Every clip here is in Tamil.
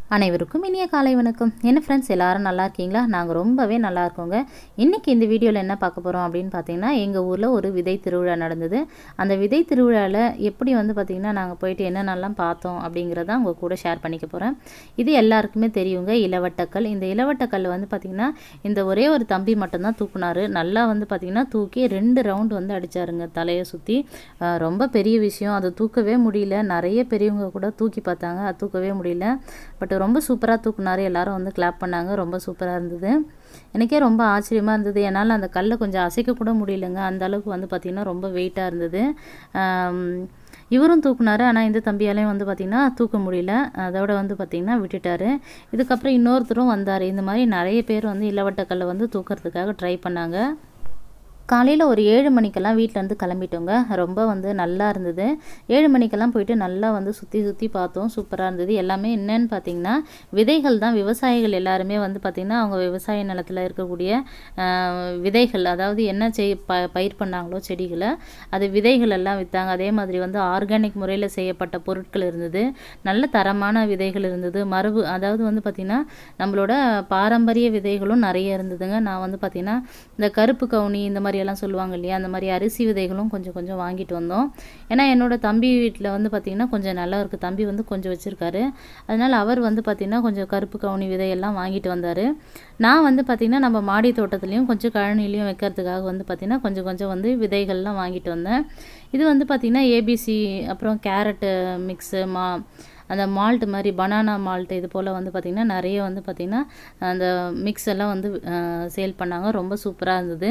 அனைவருக்கும் இனிய காலை வணக்கம் என்ன ஃப்ரெண்ட்ஸ் எல்லாரும் நல்லா இருக்கீங்களா நாங்கள் ரொம்பவே நல்லா இருக்கோங்க இன்றைக்கி இந்த வீடியோவில் என்ன பார்க்க போகிறோம் அப்படின்னு பார்த்தீங்கன்னா எங்கள் ஊரில் ஒரு விதை திருவிழா நடந்தது அந்த விதை திருவிழாவில் எப்படி வந்து பார்த்திங்கன்னா நாங்கள் போயிட்டு என்னென்னலாம் பார்த்தோம் அப்படிங்கிறத உங்கள் கூட ஷேர் பண்ணிக்க போகிறேன் இது எல்லாருக்குமே தெரியுங்க இளவட்டக்கல் இந்த இளவட்டக்கல் வந்து பார்த்திங்கன்னா இந்த ஒரே ஒரு தம்பி மட்டும்தான் தூக்குனாரு நல்லா வந்து பார்த்திங்கன்னா தூக்கி ரெண்டு ரவுண்டு வந்து அடித்தாருங்க தலையை சுற்றி ரொம்ப பெரிய விஷயம் அதை தூக்கவே முடியல நிறைய பெரியவங்க கூட தூக்கி பார்த்தாங்க அது தூக்கவே முடியல பட் ரொம்ப சூப்பராக தூக்குனாரு எல்லாரும் வந்து கிளாப் பண்ணாங்க ரொம்ப சூப்பராக இருந்தது எனக்கே ரொம்ப ஆச்சரியமாக இருந்தது என்னால் அந்த கல்லை கொஞ்சம் அசைக்க கூட முடியலங்க அந்த அளவுக்கு வந்து பார்த்திங்கன்னா ரொம்ப வெயிட்டாக இருந்தது ஆம், இவரும் தூக்குனாரு ஆனால் இந்த தம்பியாலையும் வந்து பார்த்திங்கன்னா தூக்க முடியல அதோட வந்து பார்த்திங்கன்னா விட்டுட்டாரு இதுக்கப்புறம் இன்னொருத்தரும் வந்தார் இந்த மாதிரி நிறைய பேர் வந்து இளவட்டக்கல்லை வந்து தூக்கிறதுக்காக ட்ரை பண்ணாங்க காலையில் ஒரு ஏழு மணிக்கெல்லாம் வீட்டிலேருந்து கிளம்பிட்டோங்க ரொம்ப வந்து நல்லா இருந்தது ஏழு மணிக்கெல்லாம் போயிட்டு நல்லா வந்து சுற்றி சுற்றி பார்த்தோம் சூப்பராக இருந்தது எல்லாமே என்னன்னு பார்த்தீங்கன்னா விதைகள் தான் விவசாயிகள் எல்லாருமே வந்து பார்த்திங்கன்னா அவங்க விவசாய நிலத்தில் இருக்கக்கூடிய ஆஹ், விதைகள் அதாவது என்ன செய் ப பயிர் பண்ணாங்களோ செடிகளை அது விதைகள் எல்லாம் விற்றாங்க அதே மாதிரி வந்து ஆர்கானிக் முறையில் செய்யப்பட்ட பொருட்கள் இருந்தது நல்ல தரமான விதைகள் இருந்தது மரபு அதாவது வந்து பார்த்திங்கன்னா நம்மளோட பாரம்பரிய விதைகளும் நிறைய இருந்ததுங்க நான் வந்து பார்த்திங்கன்னா இந்த கருப்பு கவுனி இந்த மாதிரி எல்லாம் சொல்லுவாங்க இல்லையா அந்த மாதிரி அரிசி விதைகளும் கொஞ்சம் கொஞ்சம் வாங்கிட்டு வந்தோம் ஏன்னா என்னோட தம்பி வீட்டில் வந்து பார்த்திங்கன்னா கொஞ்சம் நல்லா இருக்குது தம்பி வந்து கொஞ்சம் வச்சுருக்காரு அதனால் அவர் வந்து பார்த்திங்கன்னா கொஞ்சம் கருப்பு கவுனி விதையெல்லாம் வாங்கிட்டு வந்தார் நான் வந்து பார்த்திங்கன்னா நம்ம மாடி தோட்டத்துலேயும் கொஞ்சம் கழனிலையும் வைக்கிறதுக்காக வந்து பார்த்திங்கன்னா கொஞ்சம் கொஞ்சம் வந்து விதைகள்லாம் வாங்கிட்டு வந்தேன் இது வந்து பார்த்திங்கன்னா ஏபிசி அப்புறம் கேரட்டு மிக்ஸு மா அந்த மால்ட் மாதிரி பனானா மால்ட் இது போல் வந்து பார்த்திங்கன்னா நிறைய வந்து பார்த்திங்கன்னா அந்த மிக்ஸ் எல்லாம் வந்து சேல் பண்ணாங்க ரொம்ப சூப்பராக இருந்தது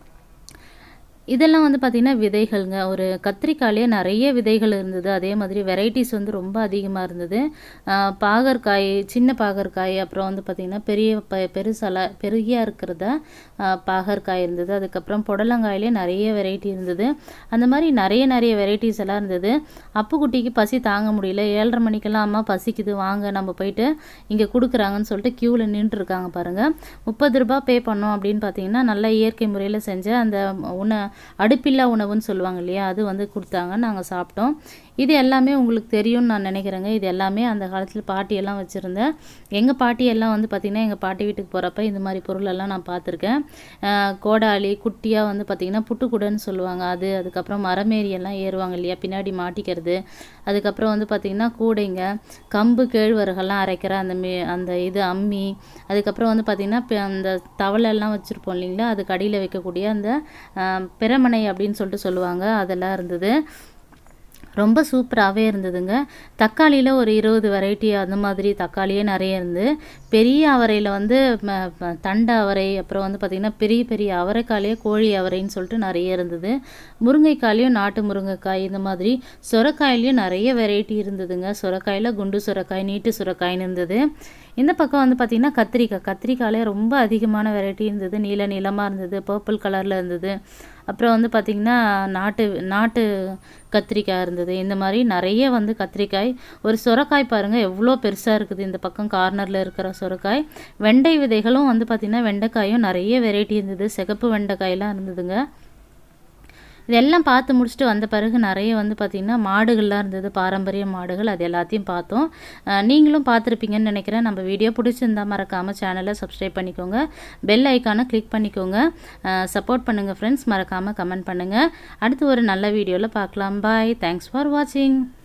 இதெல்லாம் வந்து பார்த்திங்கன்னா விதைகள்ங்க ஒரு கத்திரிக்காயிலே நிறைய விதைகள் இருந்தது அதே மாதிரி வெரைட்டிஸ் வந்து ரொம்ப அதிகமாக இருந்தது ஆஹ் பாகற்காய் சின்ன பாகற்காய் அப்புறம் வந்து பார்த்திங்கன்னா பெரிய ப பெருசல பெருகியாக இருக்கிறத ஆஹ் பாகற்காய் இருந்தது அதுக்கப்புறம் புடலங்காயிலே நிறைய வெரைட்டி இருந்தது அந்த மாதிரி நிறைய நிறைய வெரைட்டிஸ் எல்லாம் இருந்தது அப்புக்குட்டிக்கு பசி தாங்க முடியல ஏழரை மணிக்கெல்லாம் அம்மா பசிக்குது வாங்க நம்ம போயிட்டு இங்கே கொடுக்குறாங்கன்னு சொல்லிட்டு க்யூவில் நின்றுட்டு இருக்காங்க பாருங்கள் முப்பது ரூபாய் பே பண்ணோம் அப்படின்னு பார்த்தீங்கன்னா நல்லா இயற்கை முறையில் செஞ்ச அந்த உண அடுப்பில்லா உணவுன்னு சொல்லுவாங்க இல்லையா அது வந்து கொடுத்தாங்க நாங்கள் சாப்பிட்டோம் இது எல்லாமே உங்களுக்கு தெரியும்னு நான் நினைக்கிறேங்க இது எல்லாமே அந்த காலத்தில் பாட்டியெல்லாம் வச்சுருந்தேன் எங்கள் பாட்டியெல்லாம் வந்து பார்த்திங்கன்னா எங்கள் பாட்டி வீட்டுக்கு போகிறப்ப இந்த மாதிரி பொருளெல்லாம் நான் பார்த்துருக்கேன் ஆஹ் கோடாலி குட்டியாக வந்து பார்த்திங்கன்னா புட்டுக்குடன்னு சொல்லுவாங்க அது அதுக்கப்புறம் மரமேறி எல்லாம் ஏறுவாங்க இல்லையா பின்னாடி மாட்டிக்கிறது அதுக்கப்புறம் வந்து பார்த்திங்கன்னா கூடைங்க கம்பு கேழ்வரகெல்லாம் அரைக்கிற அந்த மே அந்த இது அம்மி அதுக்கப்புறம் வந்து பார்த்திங்கன்னா பி- அந்த தவளை எல்லாம் வச்சுருப்போம் இல்லைங்களா அதுக்கு அடியில் வைக்கக்கூடிய அந்த ஆஹ், பிரமனை அப்படின்னு சொல்லிட்டு சொல்லுவாங்க அதெல்லாம் இருந்தது ரொம்ப சூப்பராகவே இருந்ததுங்க தக்காளியில் ஒரு இருபது வெரைட்டி அந்த மாதிரி தக்காளியே நிறைய இருந்து பெரிய அவரையில் வந்து ம- ம- தண்டை அவரை அப்புறம் வந்து பார்த்திங்கன்னா பெரிய பெரிய அவரைக்காயிலே கோழி அவரைன்னு சொல்லிட்டு நிறைய இருந்தது முருங்கைக்காயிலையும் நாட்டு முருங்கைக்காய் இந்த மாதிரி சுரக்காயிலையும் நிறைய வெரைட்டி இருந்ததுங்க சுரக்காயில் குண்டு சுரக்காய் நீட்டு சுரக்காய்னு இருந்தது இந்த பக்கம் வந்து பார்த்திங்கன்னா கத்திரிக்காய் கத்திரிக்காயிலே ரொம்ப அதிகமான வெரைட்டி இருந்தது நீல நீளமாக இருந்தது பர்பிள் கலரில் இருந்தது அப்புறம் வந்து பார்த்திங்கன்னா நாட்டு நாட்டு கத்திரிக்காய் இருந்தது இந்த மாதிரி நிறைய வந்து கத்திரிக்காய் ஒரு சுரக்காய் பாருங்கள் எவ்வளோ பெருசாக இருக்குது இந்த பக்கம் கார்னரில் இருக்கிற சுரக்காய் வெண்டை விதைகளும் வந்து பார்த்திங்கன்னா வெண்டைக்காயும் நிறைய வெரைட்டி இருந்தது சிகப்பு வெண்டைக்காயெல்லாம் இருந்ததுங்க இதெல்லாம் பார்த்து முடிச்சுட்டு வந்த பிறகு நிறைய வந்து பார்த்திங்கன்னா மாடுகள்லாம் இருந்தது பாரம்பரிய மாடுகள் அது எல்லாத்தையும் பார்த்தோம் அஹ் நீங்களும் பார்த்துருப்பீங்கன்னு நினைக்கிறேன் நம்ம வீடியோ பிடிச்சிருந்தா மறக்காமல் சேனலை சப்ஸ்கிரைப் பண்ணிக்கோங்க பெல் ஐக்கானை கிளிக் பண்ணிக்கோங்க சப்போர்ட் பண்ணுங்கள் ஃப்ரெண்ட்ஸ் மறக்காமல் கமெண்ட் பண்ணுங்கள் அடுத்து ஒரு நல்ல வீடியோவில் பார்க்கலாம் பாய் தேங்க்ஸ் ஃபார் வாட்சிங்